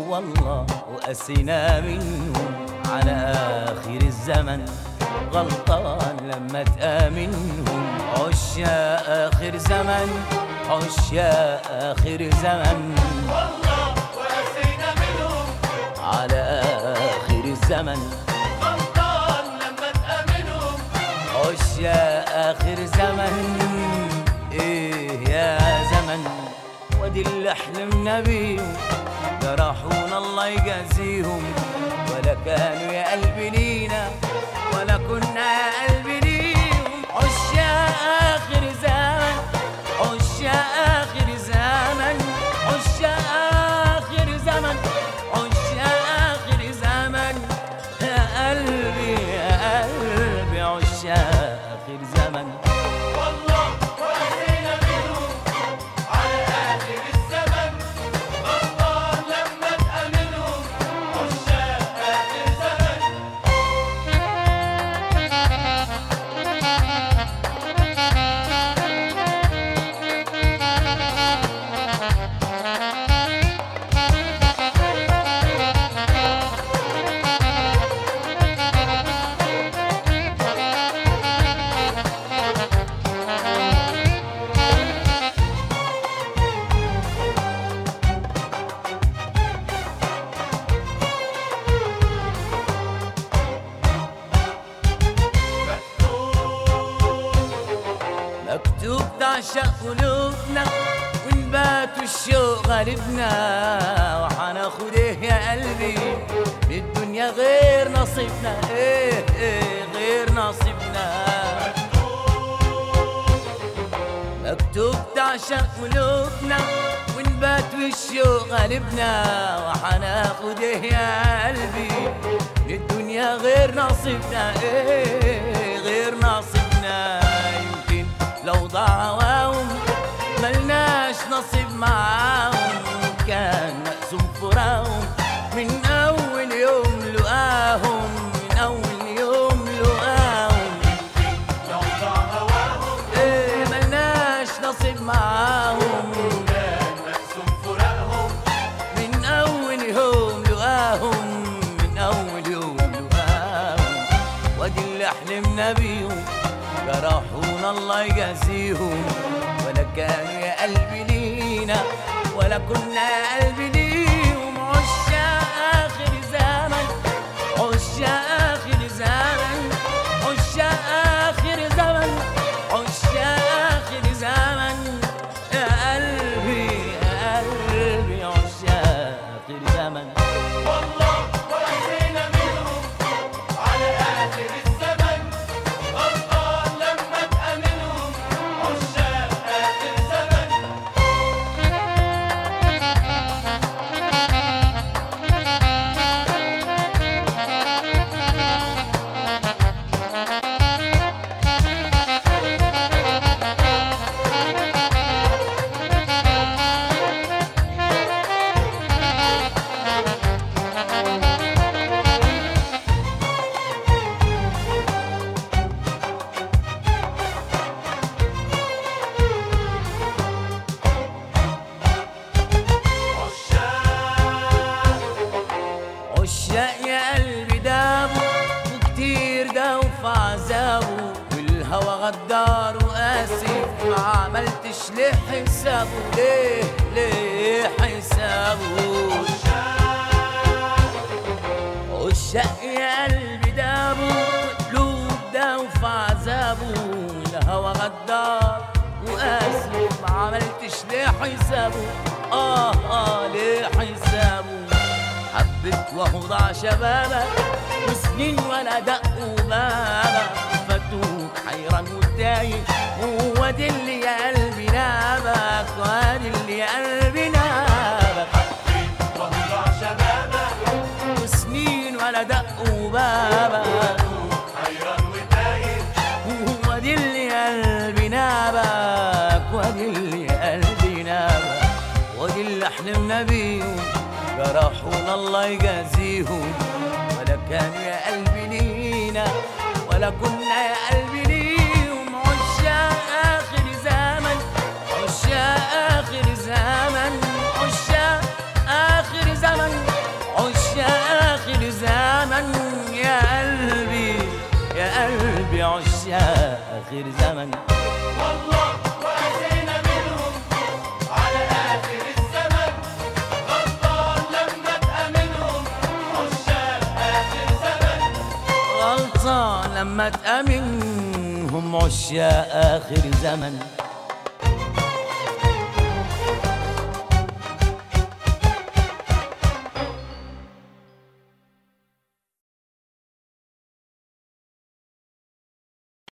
والله وقسينا منهم على آخر الزمن غلطان لما تآمنهم عشاق آخر زمن عشاق آخر زمن والله وقسينا منهم على آخر الزمن غلطان لما تأمنهم عشاق آخر زمن إيه يا زمن ودي اللي حلمنا بيهم جرحونا الله يجازيهم ولا كانوا يا قلبي لينا ولا كنا يا قلبي ليهم عشاق آخر زمن عشاق آخر زمن عشاق آخر زمن عشاق آخر زمن يا قلبي يا قلبي عشاق آخر زمن والله وقسينا منهم على آخر الزمن غلطان لما تأمنهم عشاق آخر زمن مكتوب تعشق قلوبنا ونبات الشوق غالبنا وحناخد ايه يا قلبي من الدنيا غير نصيبنا ايه ايه غير نصيبنا مكتوب تعشق قلوبنا ونبات والشوق غالبنا وحناخد ايه يا قلبي من الدنيا غير نصيبنا ايه غير نصيبنا يمكن لو ضاع هواهم ملناش نصيب معاهم كان مقسوم فراهم من اول يوم لقاهم من اول يوم لقاهم لو ضاع هواهم ايه ملناش نصيب معاهم كان مقسوم فراقهم من اول يوم لقاهم من اول يوم لقاهم وادي اللي حلمنا بيهم جرحونا الله يجازيهم ولا كانوا يا قلبي لينا ولا كنا يا قلبي ليهم عشاق اخر زمن عشاق اخر زمن عشاق اخر زمن عشاق اخر زمن يا قلبي يا قلبي عشاق اخر زمن والله وقسينا منهم على آخر الزمن غلطان لما تأمنهم عشاق آخر زمن عشاق عشاق يا قلبي دابوا وكتير داوا في عذابه والهوى غدار وقاسي ما عملتش ليه حسابه ليه ليه حسابه عشاق يا قلبي دابوا قلوب داوا في عذابه الهوى غدار وقاسي ما عملتش ليه حسابه اه اه ليه حسابه حبت وهو ضاع شبابك وسنين ولا دقوا بابك فتوك حيران وتايه هو دي اللي يا قلبي نابك وادي اللي يا قلبي نابك وضع شبابك وسنين ولا دقوا بابك حيران وتايه هو دي اللي قلبي نابك ودي اللي قلبي نابك ودي اللي حلمنا بيهم جرحونا الله يجازيهم ولا كانوا يا قلبي لينا ولا كنا يا قلبي ليهم عشاق آخر زمن عشاق آخر زمن عشاق آخر زمن آخر زمن والله وقسينا منهم على آخر الزمن غلطان لما تأمنهم عشاق آخر زمن غلطان لما تأمنهم عشاق آخر زمن